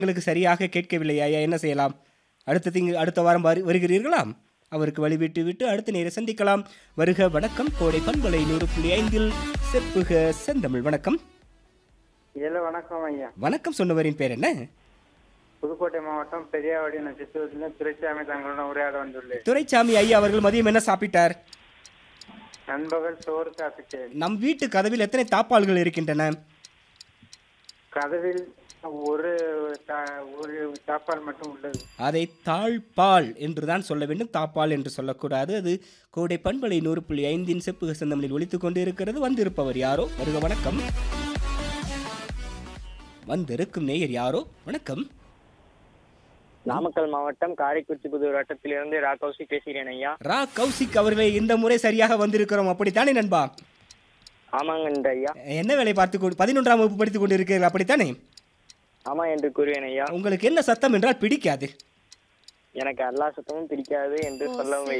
உங்களுக்கு சரியாக கேட்கவில்லை ஐயா என்ன செய்யலாம் அடுத்த திங்க அடுத்த வாரம் வரு- வருகிறீர்களா அவருக்கு வழிவிட்டு விட்டு அடுத்த நேரம் சந்திக்கலாம் வருக வணக்கம் கோடை பண்பலை நூறு புள்ளி ஐந்தில் செப்புக செந்தமிழ் வணக்கம் இல்ல வணக்கம் ஐயா வணக்கம் சொன்னவரின் பேர் என்ன புதுக்கோட்டை மாவட்டம் பெரியாவடி நட்சத்திரத்தில் துரைசாமி தங்களுடன் உரையாட வந்துள்ளேன் துரைசாமி ஐயா அவர்கள் மதியம் என்ன சாப்பிட்டார் நண்பகல் சோறு சாப்பிட்டேன் நம் வீட்டு கதவில் எத்தனை தாப்பால்கள் இருக்கின்றன கதவில் ஒரு தா- ஒரு சாப்பாடு மட்டும் உள்ளது அதை தாழ்பால் என்று தான் சொல்ல வேண்டும் தாப்பால் என்று சொல்லக்கூடாது அது கோடை பண்பலை நூறு புள்ளி ஐந்தின் செப்புக செந்தமிழில் ஒலித்துக் கொண்டு இருக்கிறது வந்திருப்பவர் யாரோ வருக வணக்கம் வந்திருக்கும் நேயர் யாரோ வணக்கம் நாமக்கல் மாவட்டம் காரைக்குச்சி புதூர் வட்டத்திலிருந்து ரா கௌசிக் பேசுகிறேன் ஐயா ரா கௌசிக் அவர்களே இந்த முறை சரியாக வந்திருக்கிறோம் அப்படித்தானே நண்பா ஆமாங்க என்று ஐயா என்ன வேலை பார்த்து கொண்டு பதினொன்றாம் வகுப்பு படித்துக் கொண்டு இருக்கிறீர்கள் அப்படித்தானே ஆமா என்று கூறுவேன் ஐயா உங்களுக்கு என்ன சத்தம் என்றால் பிடிக்காது எனக்கு எல்லா சத்தமும் பிடிக்காது என்று சொல்ல